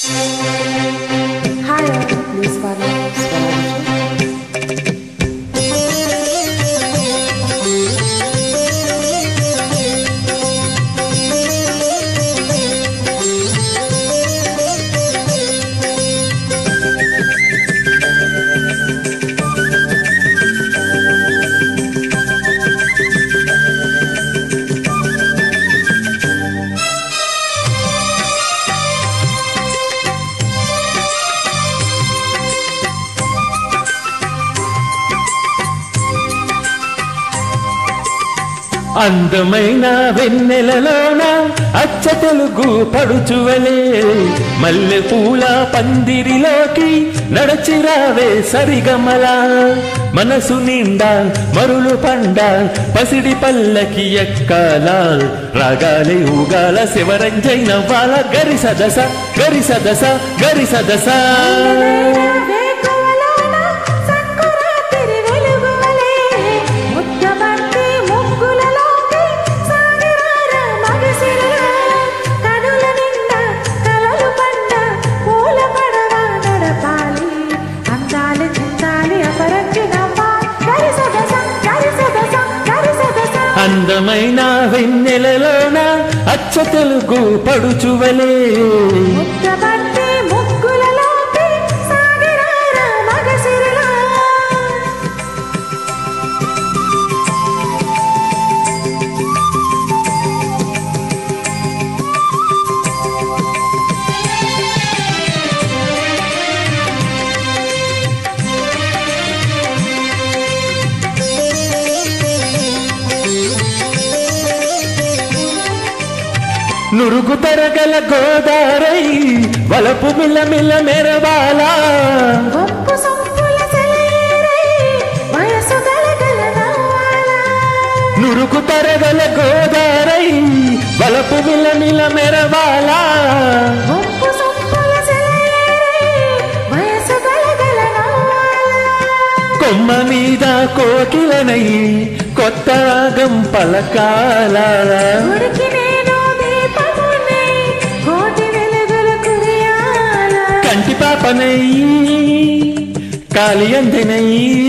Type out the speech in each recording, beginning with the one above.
Hi all, please follow Swaraj. అందమైన వెన్నెలలోన అచ్చ తెలుగు పడుచువలే మల్లె పూల పందిరిలోకి నడచిరావే సరిగమలా మనసు నిండా మరులు పండ పసిడి పల్లకి ఎక్కాల రాగాలే ఊగాల శివరంజై నవ్వాల గరి సదస గరి సదస గరి సదస వేకువలోన సంకురాతిరి వెలుగువలే, ముద్దబంతి ముగ్గులలోకి సాగిరారా మగసిరలా. కనుల నిండా కలలు పండ పూల పడవ నడపాలి. అందాలు చిందాలి అపరంజి నవ్వా. గరి సదస, గరి సదస, గరి సదస. అందమైన వెన్నెలలోన అచ్చ తెలుగు పడుచువలే ముద్దబంతి ముగ్గులలోకి సాగిరారా మగసిరలా. నురుగు తరగల గోదారై వలపు మిల్ల మిల్ల మెరవాలా గొప్ప సొంపుల సెలయేరై వయసు గలగల నవ్వాలా. నురుగు తరగల గోదారై వలపు మిల్ల మిల్ల మెరవాలా గొప్ప సొంపుల సెలయేరై వయసు గలగల నవ్వాలా. కొమ్మ మీద కోకిలనై కొత్త రాగం పలకాల గుడికి నేను దీపమునై కోటి వెలుగులు కురియాలా. కంటి పాపనై కాలి అందనై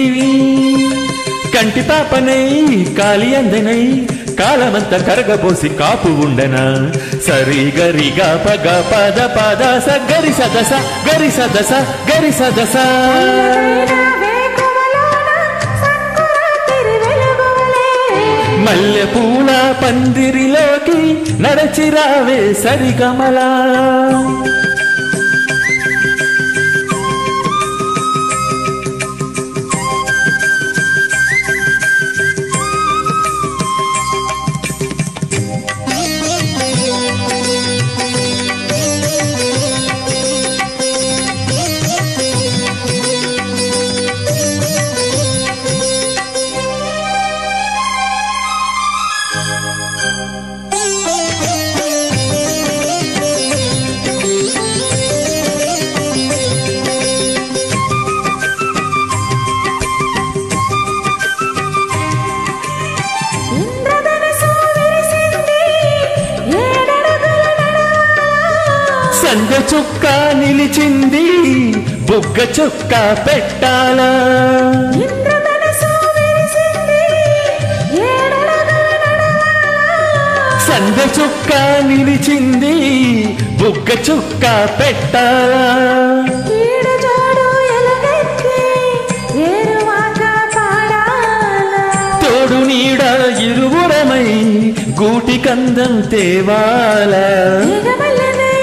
కంటి పాపనై కాలి అందనై కాలమంత కరగబోసి కాపు ఉండనా సరి గరి గా పగ పద పద స గరి సదస గరి సదస గరి సదస అందమైన వేకువలోన సంకురాతిరి వెలుగువలే. మల్లె పూల పందిరిలోకి నడచిరావే సరిగమలా ఇంద్రధనుసు విరిసింది, ఏడడుగుల నడవాలా. సంగ చుక్క నిలిచింది బుగ్గ చుక్క పెట్టాలా ఇంద్రధనుసు విరిసింది, ఏడడుగుల నడవాలా. సంగ చుక్క నిలిచింది బుగ్గ చుక్క పెట్టాలా ఈడు జోడు ఎలుగెత్తి, ఏరువాక పాడాలా. తోడు నీడ ఇరువురమై గూటి కందం తేవాలా తీగమల్లెనై,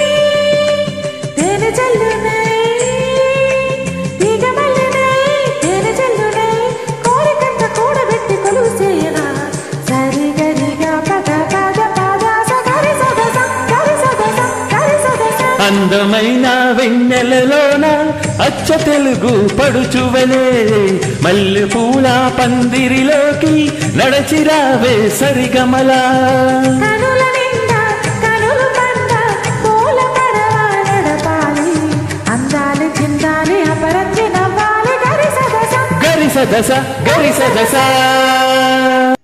తేనె జల్లునై. తీగమల్లెనై, తేనె జల్లునై. కోరికంత కూడబెట్టి కొలువు చేయనా. సరిగరిగా పద పద పద సగరి సదస, గరి సదస, గరి సదస. అందమైన వెన్నెలలోన అచ్చ తెలుగు పడుచువలే మల్లె పూల పందిరిలోకి నడచిరావే సరిగమలా కనుల నిండా కనులు పండ పూల పడవ నడపాలి. అందాలు చిందాలి అపరంజి నవ్వాలి గరి సదస గరి సదస గరి సదస